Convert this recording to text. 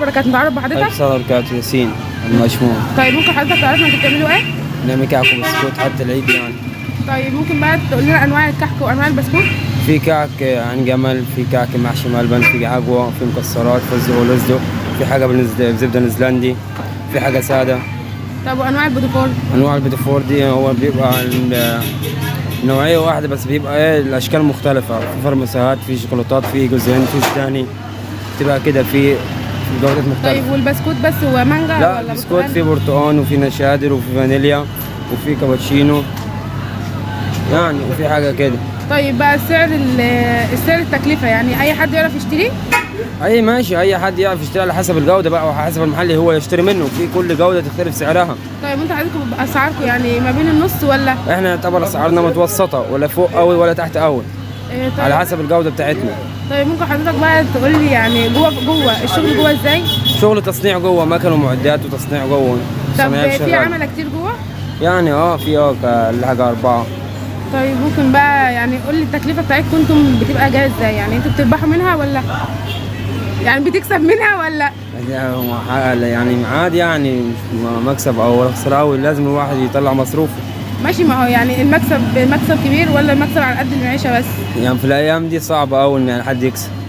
وبركاته نتعرف ألف بحضرتك سنة وبركاته ياسين المشموم طيب ممكن حضرتك تعرفنا انتوا بتعملوا ايه نعمل كعك وبسكوت حتى العيد يعني طيب ممكن بقى تقول لنا انواع الكحك وانواع البسكوت في كعك عن جمل في كعك محشي ملبن في عجوة في مكسرات فستق ولزق في حاجة بالنز- بزبدة نيوزيلندي في حاجة سادة طب وانواع البوتيفور انواع البيتفور دي هو بيبقى ال- نوعيه واحده بس بيبقى ايه الاشكال مختلفه في فرمسات في شوكولاتات في جزئين في ثاني بتبقى كده في في جودات طيب مختلفه والبسكوت بس هو مانجا لا ولا بسكوت برتقال؟ في برتقال وفي نشادر وفي فانيليا وفي كابتشينو يعني وفي حاجه كده طيب بقى السعر ال- السعر التكلفه يعني اي حد يعرف يشتريه اي ماشي اي حد يعرف يشتري على حسب الجوده بقى وعلى حسب المحل اللي هو يشتري منه في كل جوده تختلف سعرها طيب انتوا حضرتكم اسعاركم يعني ما بين النص ولا احنا نعتبر اسعارنا متوسطه ولا فوق قوي ولا تحت قوي إيه طيب على حسب الجوده بتاعتنا طيب ممكن حضرتك بقى تقول لي يعني جوه جوه الشغل جوه ازاي شغل تصنيع جوه مكن ومعدات وتصنيع جوه طب صنايعي في شغال. عملاء كتير جوه يعني اه في اه ك- حاجه اربعه طيب ممكن بقى يعني قول لي التكلفه بتاعتكم انتم بتبقى جايه ازاي يعني انتوا بتربحوا منها ولا يعني بتكسب منها ولا يعني هو ح- يعني عادي يعني مش م- مكسب او خساره قوي لازم الواحد يطلع مصروفه ماشي ما هو يعني المكسب مكسب كبير ولا المكسب على قد المعيشه بس يعني في الايام دي صعبه قوي ان يعني حد يكسب